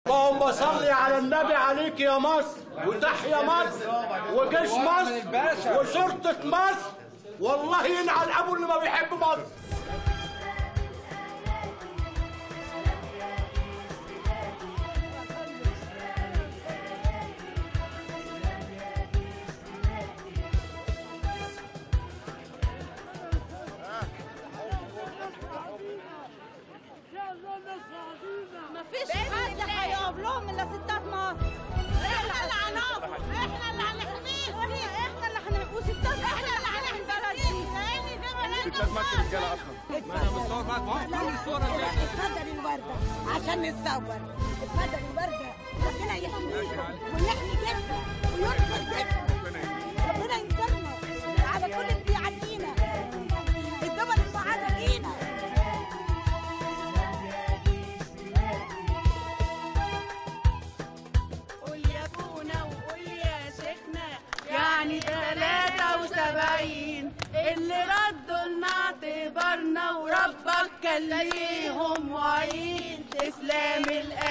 اللهم صل على النبي عليك يا مصر وتحيا مصر وجيش مصر وشرطة مصر والله ينعل ابو اللي ما بيحب مصر مفيش حد هيقف لهم الا ستات مصر احنا اللي هنقف احنا اللي هنحميهم احنا اللي هنحمي وستات احنا اللي هنحمي البلد دي لان ده بلدنا ستات مصر رجاله اصلا ما انا متصور معاك ما هو كل الصور اللي احنا اتفضل الوردة عشان نتصور اتفضل الوردة ربنا يحميكم ويحمي جسمك وينصر جسمك ربنا ينصرنا على كل اللي بيعدينا الدول المعادة لينا قول يا ابونا وقول يا شيخنا يعني تلاتة وسبعين اللي ردوا لنا اعتبارنا وربك كان ليهم وعين تسلم الأيام